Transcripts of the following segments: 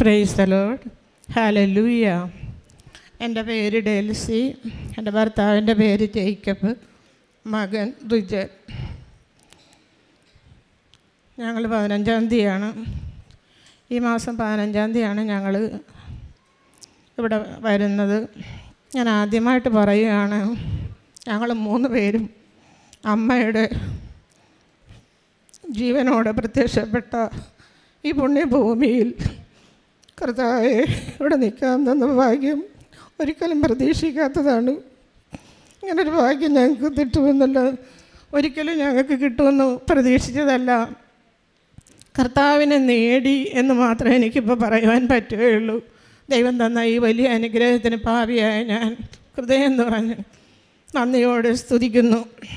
praise the load hallelujah എൻ്റെ പേര് Delcy എൻ്റെ ഭർത്താവിൻ്റെ പേര് ജേക്കബ് മകൻ റിജൻ ഞങ്ങൾ പതിനഞ്ചാം തീയതിയാണ് ഈ മാസം പതിനഞ്ചാം തീയതിയാണ് ഞങ്ങൾ ഇവിടെ വരുന്നത് ഞാൻ ആദ്യമായിട്ട് പറയുകയാണ് ഞങ്ങൾ മൂന്ന് പേരും അമ്മയുടെ ജീവനോടെ പ്രത്യക്ഷപ്പെട്ട ഈ പുണ്യഭൂമിയിൽ കർത്താവെ ഇവിടെ നിൽക്കാൻ തന്ന ഭാഗ്യം ഒരിക്കലും പ്രതീക്ഷിക്കാത്തതാണ് ഇങ്ങനൊരു ഭാഗ്യം ഞങ്ങൾക്ക് കിട്ടുമെന്നല്ല ഒരിക്കലും ഞങ്ങൾക്ക് കിട്ടുമെന്ന് പ്രതീക്ഷിച്ചതല്ല കർത്താവിനെ നേടി എന്ന് മാത്രമേ എനിക്കിപ്പോൾ പറയുവാൻ പറ്റുകയുള്ളൂ ദൈവം തന്ന ഈ വലിയ അനുഗ്രഹത്തിന് പാപിയായ ഞാൻ ഹൃദയം നിറഞ്ഞ് നന്ദിയോടെ സ്തുതിക്കുന്നു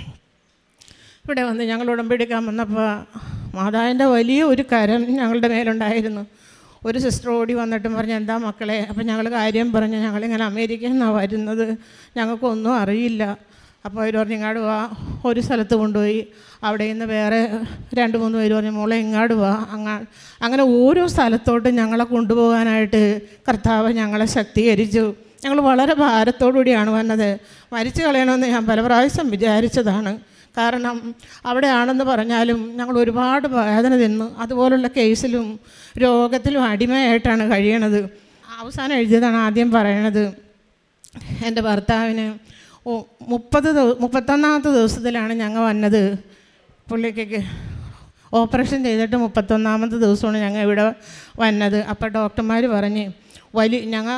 ഇവിടെ വന്ന് ഞങ്ങൾ ഉടമ്പെടുക്കാൻ വന്നപ്പോൾ മാതാവിൻ്റെ വലിയ ഒരു കരം ഞങ്ങളുടെ മേലുണ്ടായിരുന്നു ഒരു സിസ്റ്റർ ഓടി വന്നിട്ടും പറഞ്ഞു എന്താ മക്കളെ അപ്പം ഞങ്ങൾ കാര്യം പറഞ്ഞു ഞങ്ങളിങ്ങനെ അമേരിക്കയിൽ നിന്നാണ് വരുന്നത് ഞങ്ങൾക്കൊന്നും അറിയില്ല അപ്പോൾ അവർ പറഞ്ഞു ഇങ്ങാട് വാ ഒരു സ്ഥലത്ത് കൊണ്ടുപോയി അവിടെ നിന്ന് വേറെ രണ്ട് മൂന്ന് പേര് പറഞ്ഞു മോളെ ഇങ്ങാട് വാ അങ്ങാ അങ്ങനെ ഓരോ സ്ഥലത്തോട്ടും ഞങ്ങളെ കൊണ്ടുപോകാനായിട്ട് കർത്താവ് ഞങ്ങളെ ശക്തീകരിച്ചു ഞങ്ങൾ വളരെ ഭാരത്തോടുകൂടിയാണ് വന്നത് മരിച്ചു കളയണമെന്ന് ഞാൻ പല പ്രാവശ്യം വിചാരിച്ചതാണ് കാരണം അവിടെയാണെന്ന് പറഞ്ഞാലും ഞങ്ങൾ ഒരുപാട് വേദന തിന്നു അതുപോലുള്ള കേസിലും രോഗത്തിലും അടിമയായിട്ടാണ് കഴിയണത് അവസാനം എഴുതിയതാണ് ആദ്യം പറയണത് എൻ്റെ ഭർത്താവിന് ഓ മുപ്പത് ദിവ- മുപ്പത്തൊന്നാമത്തെ ദിവസത്തിലാണ് ഞങ്ങൾ വന്നത് പുള്ളിക്ക് ഓപ്പറേഷൻ ചെയ്തിട്ട് മുപ്പത്തൊന്നാമത്തെ ദിവസമാണ് ഞങ്ങൾ ഇവിടെ വന്നത് അപ്പോൾ ഡോക്ടർമാർ പറഞ്ഞ് വലിയ ഞങ്ങൾ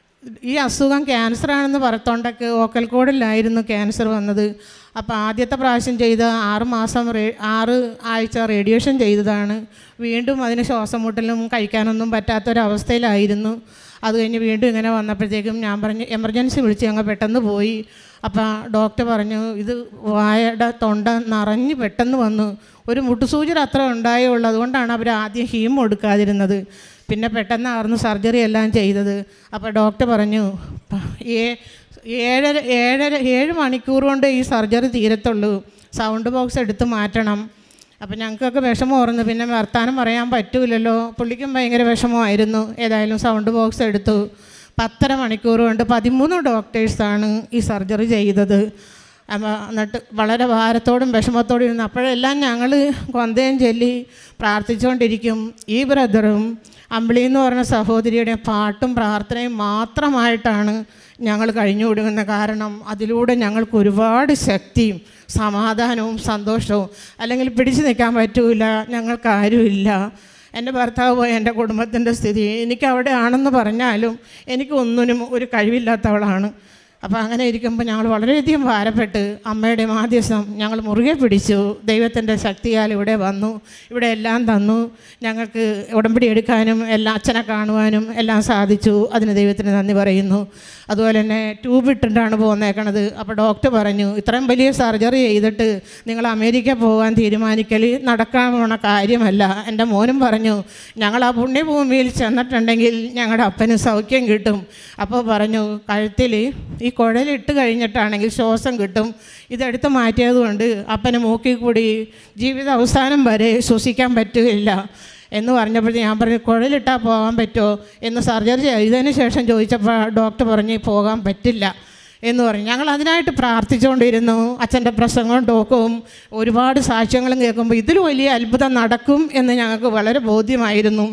ഈ അസുഖം ക്യാൻസറാണെന്ന് പറത്തോണ്ടൊക്കെ ഓക്കൽക്കോടിലായിരുന്നു ക്യാൻസർ വന്നത് അപ്പോൾ ആദ്യത്തെ പ്രാവശ്യം ചെയ്ത ആറ് മാസം റേ ആറ് ആഴ്ച റേഡിയേഷൻ ചെയ്തതാണ് വീണ്ടും അതിന് ശ്വാസം മുട്ടലും കഴിക്കാനൊന്നും പറ്റാത്തൊരവസ്ഥയിലായിരുന്നു അത് കഴിഞ്ഞ് വീണ്ടും ഇങ്ങനെ വന്നപ്പോഴത്തേക്കും ഞാൻ പറഞ്ഞു എമർജൻസി വിളിച്ച് ഞങ്ങൾ പെട്ടെന്ന് പോയി അപ്പോൾ ഡോക്ടർ പറഞ്ഞു ഇത് വായയുടെ തൊണ്ട നിറഞ്ഞ് പെട്ടെന്ന് വന്നു ഒരു മുട്ടുസൂചന അത്ര ഉണ്ടായുള്ളൂ അതുകൊണ്ടാണ് അവർ ആദ്യം ഹീം കൊടുക്കാതിരുന്നത് പിന്നെ പെട്ടെന്നായിരുന്നു സർജറി എല്ലാം ചെയ്തത് അപ്പോൾ ഡോക്ടർ പറഞ്ഞു "പ- ഏ- ഏഴര ഏഴര ഏഴ് മണിക്കൂർ കൊണ്ട് ഈ സർജറി തീരത്തുള്ളൂ സൗണ്ട് ബോക്സ് എടുത്ത് മാറ്റണം അപ്പം ഞങ്ങൾക്കൊക്കെ വിഷമം ഓർന്നു പിന്നെ വർത്താനം പറയാൻ പറ്റൂലല്ലോ പുള്ളിക്കും ഭയങ്കര വിഷമമായിരുന്നു ഏതായാലും സൗണ്ട് ബോക്സ് എടുത്തു പത്തര മണിക്കൂർ കൊണ്ട് പതിമൂന്ന് ഡോക്ടേഴ്സാണ് ഈ സർജറി ചെയ്തത് അപ്പോൾ എന്നിട്ട് വളരെ ഭാരത്തോടും വിഷമത്തോടും ഇരുന്നു അപ്പോഴെല്ലാം ഞങ്ങൾ കൊന്തയും ചൊല്ലി പ്രാർത്ഥിച്ചുകൊണ്ടിരിക്കും ഈ ബ്രദറും അമ്പിളി എന്ന് പറഞ്ഞ സഹോദരിയുടെ പാട്ടും പ്രാർത്ഥനയും മാത്രമായിട്ടാണ് ഞങ്ങൾ കഴിഞ്ഞു കൊടുക്കുന്നത് കാരണം അതിലൂടെ ഞങ്ങൾക്ക് ഒരുപാട് ശക്തിയും സമാധാനവും സന്തോഷവും അല്ലെങ്കിൽ പിടിച്ചു നിൽക്കാൻ പറ്റൂല ഞങ്ങൾക്ക് ആരുമില്ല എൻ്റെ ഭർത്താവ് പോയ എൻ്റെ കുടുംബത്തിൻ്റെ സ്ഥിതി എനിക്ക് അവിടെ ആണെന്ന് പറഞ്ഞാലും എനിക്ക് ഒന്നിനും ഒരു കഴിവില്ലാത്തവളാണ് അപ്പോൾ അങ്ങനെ ഇരിക്കുമ്പോൾ ഞങ്ങൾ വളരെയധികം ഭാരപ്പെട്ട് അമ്മയുടെ മാധ്യസ്ഥം ഞങ്ങൾ മുറുകെ പിടിച്ചു ദൈവത്തിൻ്റെ ശക്തിയാൽ ഇവിടെ വന്നു ഇവിടെ എല്ലാം തന്നു ഞങ്ങൾക്ക് ഉടമ്പടി എടുക്കാനും എല്ലാം അച്ഛനെ കാണുവാനും എല്ലാം സാധിച്ചു അതിന് ദൈവത്തിന് നന്ദി പറയുന്നു അതുപോലെ തന്നെ ട്യൂബ് ഇട്ടിട്ടാണ് പോന്നേക്കണത് അപ്പോൾ ഡോക്ടർ പറഞ്ഞു ഇത്രയും വലിയ സർജറി ചെയ്തിട്ട് നിങ്ങൾ അമേരിക്ക പോകാൻ തീരുമാനിക്കൽ നടക്കാൻ പോണ കാര്യമല്ല എൻ്റെ മോനും പറഞ്ഞു ഞങ്ങൾ ആ പുണ്യഭൂമിയിൽ ചെന്നിട്ടുണ്ടെങ്കിൽ ഞങ്ങളുടെ അപ്പന് സൗഖ്യം കിട്ടും അപ്പോൾ പറഞ്ഞു കഴുത്തിൽ ഈ കുഴലിട്ട് കഴിഞ്ഞിട്ടാണെങ്കിൽ ശ്വാസം കിട്ടും ഇതെടുത്ത് മാറ്റിയത് കൊണ്ട് അപ്പന് മൂക്കിൽ കൂടി ജീവിത അവസാനം വരെ ശ്വസിക്കാൻ പറ്റുകയില്ല എന്ന് പറഞ്ഞപ്പോൾ ഞാൻ പറഞ്ഞു കുഴലിട്ടാൽ പോകാൻ പറ്റുമോ എന്ന് സർജറി ചെയ്തതിന് ശേഷം ചോദിച്ചപ്പോൾ ഡോക്ടർ പറഞ്ഞ് പോകാൻ പറ്റില്ല എന്ന് പറഞ്ഞു ഞങ്ങൾ അതിനായിട്ട് പ്രാർത്ഥിച്ചുകൊണ്ടിരുന്നു അച്ഛൻ്റെ പ്രസംഗവും ടോക്കവും ഒരുപാട് സാക്ഷ്യങ്ങളും കേൾക്കുമ്പോൾ ഇതിൽ വലിയ അത്ഭുതം നടക്കും എന്ന് ഞങ്ങൾക്ക് വളരെ ബോധ്യമായിരുന്നു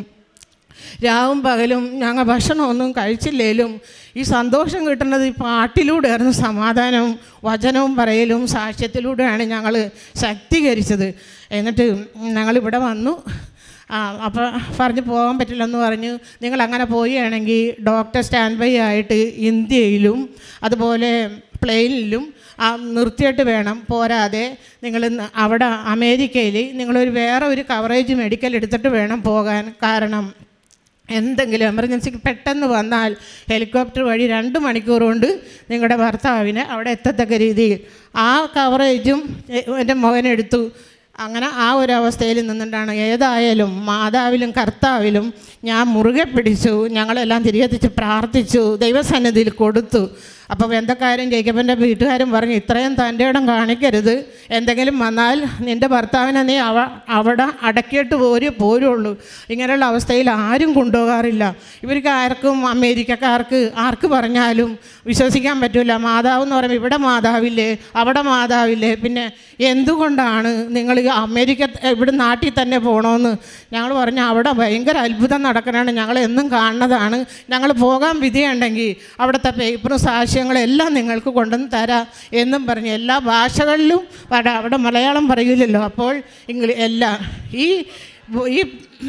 രാവും പകലും ഞങ്ങൾ ഭക്ഷണമൊന്നും കഴിച്ചില്ലേലും ഈ സന്തോഷം കിട്ടുന്നത് ഈ പാട്ടിലൂടെയായിരുന്നു സമാധാനവും വചനവും പറയലും സാക്ഷ്യത്തിലൂടെയാണ് ഞങ്ങൾ ശക്തീകരിച്ചത് എന്നിട്ട് ഞങ്ങളിവിടെ വന്നു ആ അപ്പോൾ പറഞ്ഞ് പോകാൻ പറ്റില്ലെന്ന് പറഞ്ഞു നിങ്ങൾ അങ്ങനെ പോവുകയാണെങ്കിൽ ഡോക്ടർ സ്റ്റാൻഡ് ബൈ ആയിട്ട് ഇന്ത്യയിലും അതുപോലെ പ്ലെയിനിലും ആ നിർത്തിയിട്ട് വേണം പോരാതെ നിങ്ങൾ അവിടെ അമേരിക്കയിൽ നിങ്ങളൊരു വേറെ ഒരു കവറേജ് മെഡിക്കൽ എടുത്തിട്ട് വേണം പോകാൻ കാരണം എന്തെങ്കിലും എമർജൻസിക്ക് പെട്ടെന്ന് വന്നാൽ ഹെലികോപ്റ്റർ വഴി രണ്ട് മണിക്കൂർ കൊണ്ട് നിങ്ങളുടെ ഭർത്താവിന് അവിടെ എത്തത്തക്ക രീതിയിൽ ആ കവറേജും എ- എൻ്റെ മകനെടുത്തു അങ്ങനെ ആ ഒരു അവസ്ഥയിൽ നിന്നിട്ടാണ് ഏതായാലും മാതാവിലും കർത്താവിലും ഞാൻ മുറുകെ പിടിച്ചു ഞങ്ങളെല്ലാം തിരികെ തിരിച്ച് പ്രാർത്ഥിച്ചു ദൈവസന്നിധിയിൽ കൊടുത്തു അപ്പോൾ ബന്ധക്കാരും ജേക്കബിൻ്റെ വീട്ടുകാരും പറഞ്ഞു ഇത്രയും തൻ്റെ ഇടം കാണിക്കരുത് എന്തെങ്കിലും വന്നാൽ നിൻ്റെ ഭർത്താവിനെ നീ അവ അവിടെ അടക്കിയിട്ട് പോര് പോരുള്ളൂ ഇങ്ങനെയുള്ള അവസ്ഥയിൽ ആരും കൊണ്ടുപോകാറില്ല ഇവർക്ക് ആർക്കും അമേരിക്കക്കാർക്ക് ആർക്ക് പറഞ്ഞാലും വിശ്വസിക്കാൻ പറ്റില്ല മാതാവ് എന്ന് പറയുമ്പോൾ ഇവിടെ മാതാവില്ലേ അവിടെ മാതാവില്ലേ പിന്നെ എന്തുകൊണ്ടാണ് നിങ്ങൾ ഈ അമേരിക്ക ഇവിടെ നാട്ടിൽ തന്നെ പോകണമെന്ന് ഞങ്ങൾ പറഞ്ഞു അവിടെ ഭയങ്കര അത്ഭുതം നടക്കണതാണ് ഞങ്ങൾ എന്നും കാണുന്നതാണ് ഞങ്ങൾ പോകാൻ വിധിയുണ്ടെങ്കിൽ അവിടുത്തെ പേപ്പറും സാക്ഷ്യങ്ങളും എല്ലാം നിങ്ങൾക്ക് കൊണ്ടുവന്ന് തരാം എന്നും പറഞ്ഞ് എല്ലാ ഭാഷകളിലും അവിടെ അവിടെ മലയാളം പറയില്ലല്ലോ അപ്പോൾ ഇംഗ്ലീ എല്ലാം ഈ ഈ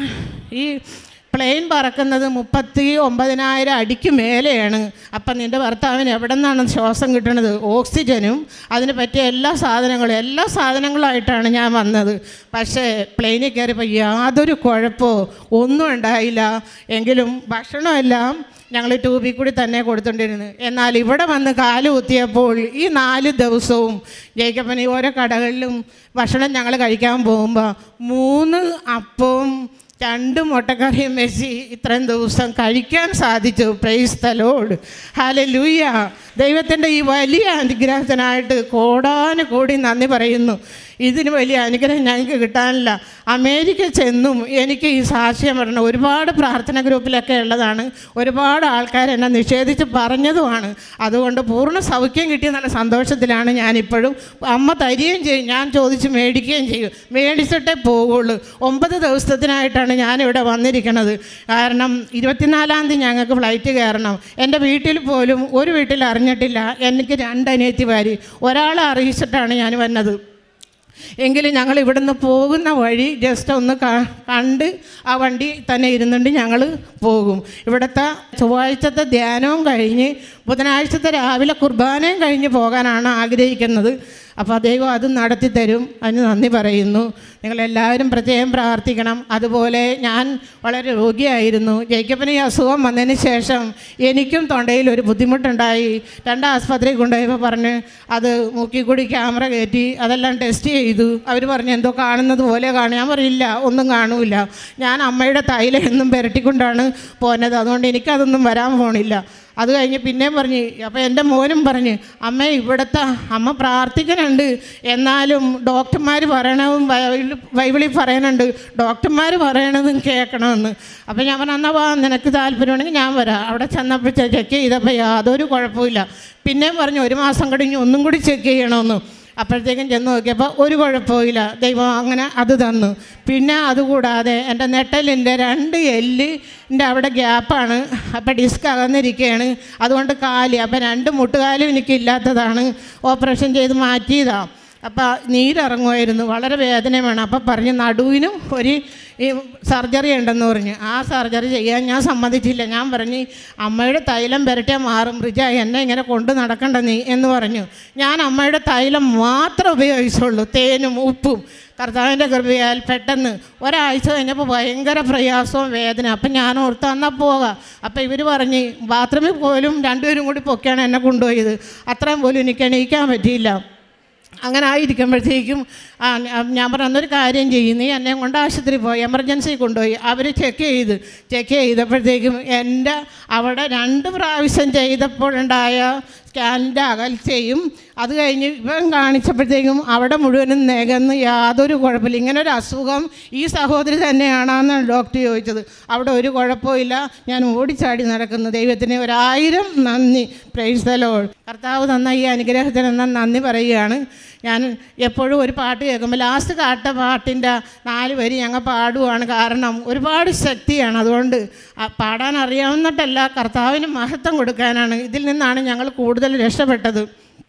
ഈ പ്ലെയിൻ പറക്കുന്നത് മുപ്പത്തി ഒമ്പതിനായിരം അടിക്ക് മേലെയാണ് അപ്പം നിൻ്റെ ഭർത്താവിന് എവിടെ നിന്നാണ് ശ്വാസം കിട്ടുന്നത് ഓക്സിജനും അതിന് പറ്റിയ എല്ലാ സാധനങ്ങളും എല്ലാ സാധനങ്ങളായിട്ടാണ് ഞാൻ വന്നത് പക്ഷേ പ്ലെയിനിൽ കയറിയപ്പോൾ യാതൊരു കുഴപ്പമോ ഒന്നും ഉണ്ടായില്ല എങ്കിലും ഭക്ഷണമെല്ലാം ഞങ്ങൾ ട്യൂബിൽ കൂടി തന്നെ കൊടുത്തോണ്ടിരുന്നു എന്നാൽ ഇവിടെ വന്ന് കാല് കുത്തിയപ്പോൾ ഈ നാല് ദിവസവും ജേക്കപ്പൻ ഈ ഓരോ കടകളിലും ഭക്ഷണം ഞങ്ങൾ കഴിക്കാൻ പോകുമ്പോൾ മൂന്ന് അപ്പവും രണ്ട് മുട്ടക്കറിയും വെച്ച് ഇത്രയും ദിവസം കഴിക്കാൻ സാധിച്ചു പ്രൈസ് തലോട് ഹാല ലൂയ ദൈവത്തിൻ്റെ ഈ വലിയ അനുഗ്രഹത്തിനായിട്ട് കോടാന് കോടി നന്ദി പറയുന്നു ഇതിന് വലിയ അനുഗ്രഹം ഞങ്ങൾക്ക് കിട്ടാനില്ല അമേരിക്ക ചെന്നും എനിക്ക് ഈ സാക്ഷ്യം വരണം ഒരുപാട് പ്രാർത്ഥന ഗ്രൂപ്പിലൊക്കെ ഉള്ളതാണ് ഒരുപാട് ആൾക്കാർ എന്നെ നിഷേധിച്ച് പറഞ്ഞതുമാണ് അതുകൊണ്ട് പൂർണ്ണ സൗഖ്യം കിട്ടിയ നല്ല സന്തോഷത്തിലാണ് ഞാനിപ്പോഴും അമ്മ തരികയും ചെയ്യും ഞാൻ ചോദിച്ച് മേടിക്കുകയും ചെയ്യും മേടിച്ചിട്ടേ പോകുള്ളൂ ഒമ്പത് ദിവസത്തിനായിട്ടാണ് ഞാനിവിടെ വന്നിരിക്കുന്നത് കാരണം ഇരുപത്തിനാലാം തീയതി ഞങ്ങൾക്ക് ഫ്ലൈറ്റ് കയറണം എൻ്റെ വീട്ടിൽ പോലും ഒരു വീട്ടിൽ അറിഞ്ഞിട്ടില്ല എനിക്ക് രണ്ട് അനിയത്തിമാര് ഒരാളെ അറിയിച്ചിട്ടാണ് ഞാൻ വന്നത് എങ്കിലും ഞങ്ങൾ ഇവിടുന്ന് പോകുന്ന വഴി ജസ്റ്റ് ഒന്ന് ക- കണ്ട് ആ വണ്ടി തന്നെ ഇരുന്നുകൊണ്ട് ഞങ്ങൾ പോകും ഇവിടുത്തെ ചൊവ്വാഴ്ചത്തെ ധ്യാനവും കഴിഞ്ഞ് ബുധനാഴ്ചത്തെ രാവിലെ കുർബാനയും കഴിഞ്ഞ് പോകാനാണ് ആഗ്രഹിക്കുന്നത് അപ്പോൾ ദൈവം അത് നടത്തി തരും അതിന് നന്ദി പറയുന്നു നിങ്ങളെല്ലാവരും പ്രത്യേകം പ്രാർത്ഥിക്കണം അതുപോലെ ഞാൻ വളരെ രോഗിയായിരുന്നു ജയിക്കപ്പന് ഈ അസുഖം വന്നതിന് ശേഷം എനിക്കും തൊണ്ടയിൽ ഒരു ബുദ്ധിമുട്ടുണ്ടായി രണ്ട് ആസ്പത്രിയിൽ കൊണ്ടുപോയപ്പോൾ പറഞ്ഞ് അത് മൂക്കിൽ കൂടി ക്യാമറ കയറ്റി അതെല്ലാം ടെസ്റ്റ് ചെയ്തു അവർ പറഞ്ഞു എന്തോ കാണുന്നത് പോലെ കാണും ഞാൻ പറയില്ല ഒന്നും കാണൂല ഞാൻ അമ്മയുടെ തൈലം എന്നും പുരട്ടിക്കൊണ്ടാണ് പോന്നത് അതുകൊണ്ട് എനിക്കതൊന്നും വരാൻ പോണില്ല അത് കഴിഞ്ഞ് പിന്നെയും പറഞ്ഞ് അപ്പോൾ എൻ്റെ മോനും പറഞ്ഞ് അമ്മ ഇവിടുത്തെ അമ്മ പ്രാർത്ഥിക്കുന്നുണ്ട് എന്നാലും ഡോക്ടർമാർ പറയണതും ബൈബിളിൽ ബൈബിളിൽ പറയുന്നുണ്ട് ഡോക്ടർമാർ പറയണതും കേൾക്കണമെന്ന് അപ്പോൾ ഞാൻ പറഞ്ഞു എന്നാൽ വാ നിനക്ക് താല്പര്യമുണ്ടെങ്കിൽ ഞാൻ വരാം അവിടെ ചെന്നപ്പോൾ ചെക്ക് ചെയ്തപ്പോൾ യാതൊരു കുഴപ്പമില്ല പിന്നെയും പറഞ്ഞു ഒരു മാസം കഴിഞ്ഞ് ഒന്നും കൂടി ചെക്ക് ചെയ്യണമെന്ന് അപ്പോഴത്തേക്കും ചെന്ന് നോക്കിയപ്പോൾ ഒരു കുഴപ്പമില്ല ദൈവം അങ്ങനെ അത് തന്നു പിന്നെ അതുകൂടാതെ എൻ്റെ നെട്ടലിൻ്റെ രണ്ട് എല്ലിൻ്റെ അവിടെ ഗ്യാപ്പാണ് അപ്പോൾ ഡിസ്ക് അകന്നിരിക്കുകയാണ് അതുകൊണ്ട് കാല് അപ്പോൾ രണ്ട് മുട്ടുകാലും എനിക്കില്ലാത്തതാണ് ഓപ്പറേഷൻ ചെയ്ത് മാറ്റിയതാണ് അപ്പോൾ നീരിറങ്ങുമായിരുന്നു വളരെ വേദന വേണം അപ്പോൾ പറഞ്ഞ് നടുവിനും ഒരു ഈ സർജറി ഉണ്ടെന്ന് പറഞ്ഞു ആ സർജറി ചെയ്യാൻ ഞാൻ സമ്മതിച്ചില്ല ഞാൻ പറഞ്ഞ് അമ്മയുടെ തൈലം പുരട്ടിയാൽ മാറും റിജ എന്നെ ഇങ്ങനെ കൊണ്ട് നടക്കണ്ട നീ എന്ന് പറഞ്ഞു ഞാൻ അമ്മയുടെ തൈലം മാത്രം ഉപയോഗിച്ചുള്ളൂ തേനും ഉപ്പും കർത്താവിൻ്റെ കൃപയാൽ പെട്ടെന്ന് ഒരാഴ്ച കഴിഞ്ഞപ്പോൾ ഭയങ്കര പ്രയാസവും വേദന അപ്പം ഞാൻ ഓർത്ത് എന്നാൽ പോകാം അപ്പം ഇവർ പറഞ്ഞ് ബാത്റൂമിൽ പോലും രണ്ടുപേരും കൂടി പൊക്കെയാണ് എന്നെ കൊണ്ടുപോയത് അത്രയും പോലും എനിക്ക് എണീക്കാൻ പറ്റിയില്ല അങ്ങനെ ആയിരിക്കുമ്പോഴത്തേക്കും ആ, ഞാൻ- ഞാൻ പറഞ്ഞു അന്നൊരു കാര്യം ചെയ്യും നീ എന്നെ കൊണ്ട് ആശുപത്രി പോയി എമർജൻസി കൊണ്ടുപോയി അവർ ചെക്ക് ചെയ്ത് ചെക്ക് ചെയ്തപ്പോഴത്തേക്കും എൻ്റെ അവിടെ രണ്ട് പ്രാവശ്യം ചെയ്തപ്പോഴുണ്ടായ സ്കാനിൻ്റെ അകൽച്ചയും അത് കഴിഞ്ഞ് ഇവൻ കാണിച്ചപ്പോഴത്തേക്കും അവിടെ മുഴുവനും നികന്ന് യാതൊരു കുഴപ്പമില്ല ഇങ്ങനെ ഒരു അസുഖം ഈ സഹോദരി തന്നെയാണെന്ന് ഡോക്ടർ ചോദിച്ചത് അവിടെ ഒരു കുഴപ്പമില്ല ഞാൻ ഓടിച്ചാടി നടക്കുന്നു ദൈവത്തിന് ഒരായിരം നന്ദി പ്രൈസ്തലോ കർത്താവ് തന്ന ഈ അനുഗ്രഹത്തിന് ഞാൻ നന്ദി പറയുകയാണ് ഞാൻ എപ്പോഴും ഒരു പാട്ട് കേൾക്കുമ്പോൾ ലാസ്റ്റ് കാട്ട പാട്ടിൻ്റെ നാല് വരി ഞങ്ങൾ പാടുവാണ് കാരണം ഒരുപാട് ശക്തിയാണ് അതുകൊണ്ട് ആ പാടാൻ അറിയാവുന്നിട്ടല്ല കർത്താവിന് മഹത്വം കൊടുക്കാനാണ് ഇതിൽ നിന്നാണ് ഞങ്ങൾ കൂടുതൽ രക്ഷപ്പെട്ടത്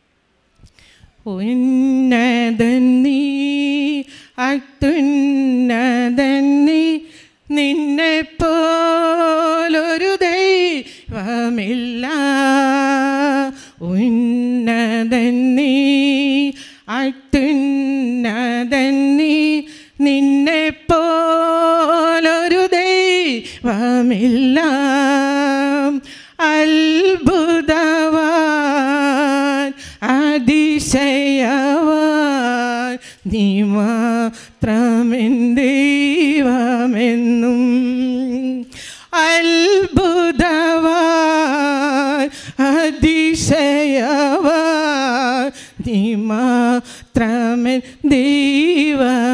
ഉന്നതൻ നീ അത്യുന്നതൻ നീ നിന്നെ പോലൊരു ദൈവമില്ല ഉന്നതൻ നീ അത്യുന്നതൻ നീ നിന്നെ പോലൊരു ദൈവമില്ല അത്ഭുതവാൻ അതിശയവാൻ നീ മാത്രമെൻ ദൈവമെന്നും അത്ഭുതവാൻ അതിശയവാൻ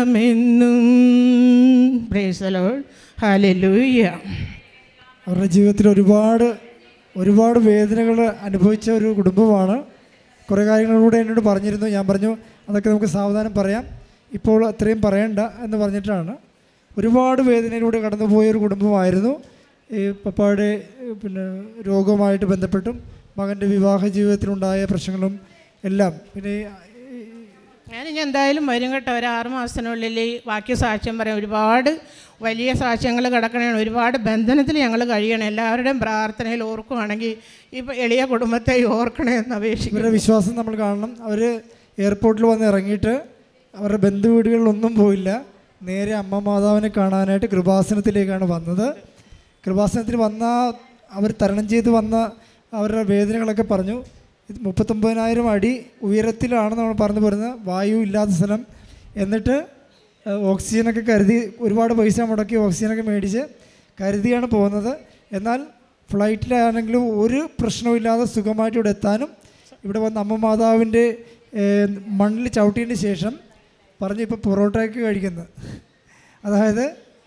എന്നും പ്രേസലോ ഹലലൂയ അവരുടെ ജീവിതത്തിൽ ഒരുപാട് ഒരുപാട് വേദനകൾ അനുഭവിച്ച ഒരു കുടുംബമാണ് കുറേ കാര്യങ്ങളിലൂടെ എന്നോട് പറഞ്ഞിരുന്നു ഞാൻ പറഞ്ഞു അതൊക്കെ നമുക്ക് സാവധാനം പറയാം ഇപ്പോൾ അത്രയും പറയണ്ട എന്ന് പറഞ്ഞിട്ടാണ് ഒരുപാട് വേദനയിലൂടെ കടന്നുപോയ ഒരു കുടുംബമായിരുന്നു ഈ പപ്പായുടെ ഏഹ്, പിന്നെ രോഗവുമായിട്ട് ബന്ധപ്പെട്ടും മകൻ്റെ വിവാഹ ജീവിതത്തിലുണ്ടായ പ്രശ്നങ്ങളും എല്ലാം പിന്നെ ഈ- ഞാൻ ഇനി എന്തായാലും വരും കേട്ടോ ഒരു ആറ് മാസത്തിനുള്ളിൽ ഈ ബാക്കി സാക്ഷ്യം പറയാം ഒരുപാട് വലിയ സാക്ഷ്യങ്ങൾ കിടക്കണേ ഒരുപാട് ബന്ധനത്തിൽ ഞങ്ങൾ കഴിയണം എല്ലാവരുടെയും പ്രാർത്ഥനയിൽ ഓർക്കുവാണെങ്കിൽ ഇപ്പോൾ എളിയ കുടുംബത്തെ ഓർക്കണേ എന്ന് അപേക്ഷിക്കുന്നു ഇവരുടെ വിശ്വാസം നമ്മൾ കാണണം അവർ എയർപോർട്ടിൽ വന്ന് ഇറങ്ങിയിട്ട് അവരുടെ ബന്ധുവീടുകളിലൊന്നും പോയില്ല നേരെ അമ്മ മാതാവിനെ കാണാനായിട്ട് കൃപാസനത്തിലേക്കാണ് വന്നത് കൃപാസനത്തിൽ വന്ന അവർ തരണം ചെയ്ത് വന്ന അവരുടെ വേദനകളൊക്കെ പറഞ്ഞു ഇത് മുപ്പത്തൊമ്പതിനായിരം അടി ഉയരത്തിലാണ് നമ്മൾ പറഞ്ഞു പോരുന്നത് വായു ഇല്ലാത്ത സ്ഥലം എന്നിട്ട് ഏഹ്, ഓക്സിജനൊക്കെ കരുതി ഒരുപാട് പൈസ മുടക്കി ഓക്സിജനൊക്കെ മേടിച്ച് കരുതിയാണ് പോകുന്നത് എന്നാൽ ഫ്ലൈറ്റിലാണെങ്കിലും ഒരു പ്രശ്നവുമില്ലാതെ സുഖമായിട്ട് ഇവിടെ എത്താനും ഇവിടെ വന്ന് അമ്മ മാതാവിൻ്റെ ഏഹ്, മണ്ണിൽ ചവിട്ടിയതിന് ശേഷം പറഞ്ഞു ഇപ്പോൾ പൊറോട്ടയൊക്കെ കഴിക്കുന്നത് അതായത്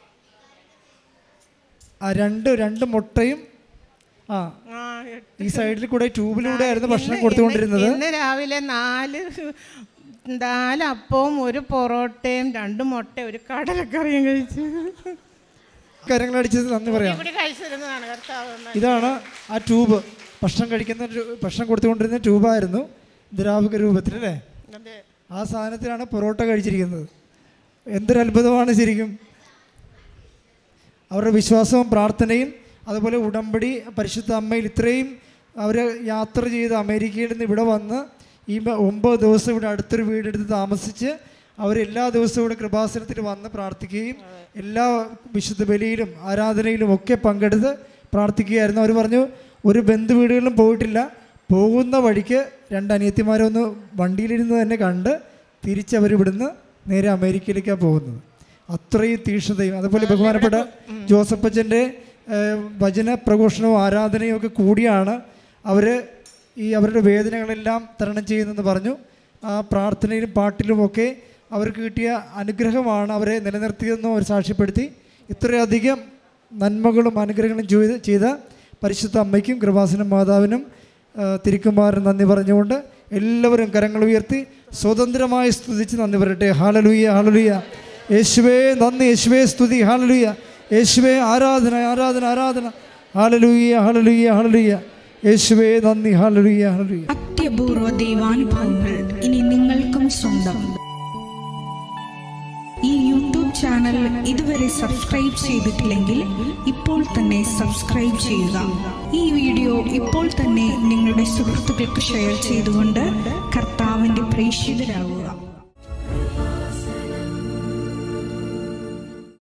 ആ രണ്ട് രണ്ട് മുട്ടയും ആ ആ, ഈ സൈഡിൽ കൂടെ ട്യൂബിലൂടെ ആയിരുന്നു ഭക്ഷണം ഇന്ന് കൊടുത്തുകൊണ്ടിരുന്നത് ഇന്ന് രാവിലെ നാല് നാല് അപ്പവും ഒരു പൊറോട്ടയും രണ്ട് മുട്ട ഒരു കടലക്കറിയും കഴിച്ചു കാര്യങ്ങൾ അടിച്ചത് നന്ദി പറയാം ഇവിടെ കഴിച്ചിരുന്നതാണ് കർത്താവ് ഇതാണ് ആ ട്യൂബ് ഭക്ഷണം കഴിക്കുന്ന ഒരു ഭക്ഷണം കൊടുത്തുകൊണ്ടിരുന്ന ട്യൂബായിരുന്നു ദ്രാവക രൂപത്തിൽ അല്ലേ അതെ ആ സാധനത്തിലാണ് പൊറോട്ട കഴിച്ചിരിക്കുന്നത് എന്തൊരു അത്ഭുതമാണ് ശരിക്കും അവരുടെ വിശ്വാസവും പ്രാർത്ഥനയും അതുപോലെ ഉടമ്പടി പരിശുദ്ധ അമ്മയിൽ ഇത്രയും അവർ യാത്ര ചെയ്ത് അമേരിക്കയിൽ നിന്ന് ഇവിടെ വന്ന് ഈ മ- ഒമ്പത് ദിവസം ഇവിടെ അടുത്തൊരു വീടെടുത്ത് താമസിച്ച് അവരെല്ലാ ദിവസവും ഇവിടെ കൃപാസനത്തിൽ വന്ന് പ്രാർത്ഥിക്കുകയും എല്ലാ വിശുദ്ധ ബലിയിലും ആരാധനയിലും ഒക്കെ പങ്കെടുത്ത് പ്രാർത്ഥിക്കുകയായിരുന്നു അവർ പറഞ്ഞു ഒരു ബന്ധു വീടുകളിലും പോയിട്ടില്ല പോകുന്ന വഴിക്ക് രണ്ട് അനിയത്തിമാരെ ഒന്ന് വണ്ടിയിലിരുന്ന് തന്നെ കണ്ട് തിരിച്ചവർ ഇവിടുന്ന് നേരെ അമേരിക്കയിലേക്കാണ് പോകുന്നത് അത്രയും തീക്ഷ്ണതയും അതുപോലെ ബഹുമാനപ്പെട്ട ജോസഫച്ചൻ്റെ വചന പ്രഘോഷണവും ആരാധനയും ഒക്കെ കൂടിയാണ് അവർ ഈ അവരുടെ വേദനകളെല്ലാം തരണം ചെയ്യുന്നതെന്ന് പറഞ്ഞു ആ പ്രാർത്ഥനയിലും പാട്ടിലുമൊക്കെ അവർക്ക് കിട്ടിയ അനുഗ്രഹമാണ് അവരെ നിലനിർത്തിയതെന്നും അവർ സാക്ഷ്യപ്പെടുത്തി ഇത്രയധികം നന്മകളും അനുഗ്രഹങ്ങളും ചെയ്ത് ചെയ്ത പരിശുദ്ധ അമ്മയ്ക്കും കൃപാസനം മാതാവിനും ആ, തിരുക്കുമാരനും നന്ദി പറഞ്ഞുകൊണ്ട് എല്ലാവരും കരങ്ങൾ ഉയർത്തി സ്വതന്ത്രമായി സ്തുതിച്ച് നന്ദി പറയട്ടെ ഹാലലുയ്യ ഹാലലുയ്യ യേശുവേ നന്ദി യേശുവേ സ്തുതി ഹാലലുയ്യ യേശുവേ ആരാധന ആരാധന ആരാധന ഹാലലുയ്യ ഹാലലുയ്യ ഹാലലുയ്യ യേശുവേ നന്ദി ഹാലലുയ്യ ഹാലലുയ്യ അത്യപൂർവ ദൈവാനുഭവങ്ങൾ ഇനി നിങ്ങൾക്കും സ്വന്തം ഈ യൂട്യൂബ് ചാനൽ ഇതുവരെ സബ്സ്ക്രൈബ് ചെയ്തിട്ടില്ലെങ്കിൽ ഇപ്പോൾ തന്നെ സബ്സ്ക്രൈബ് ചെയ്യുക ഈ വീഡിയോ ഇപ്പോൾ തന്നെ നിങ്ങളുടെ സുഹൃത്തുക്കൾക്ക് ഷെയർ ചെയ്തുകൊണ്ട് കർത്താവിൻ്റെ പ്രേക്ഷിതരാകുക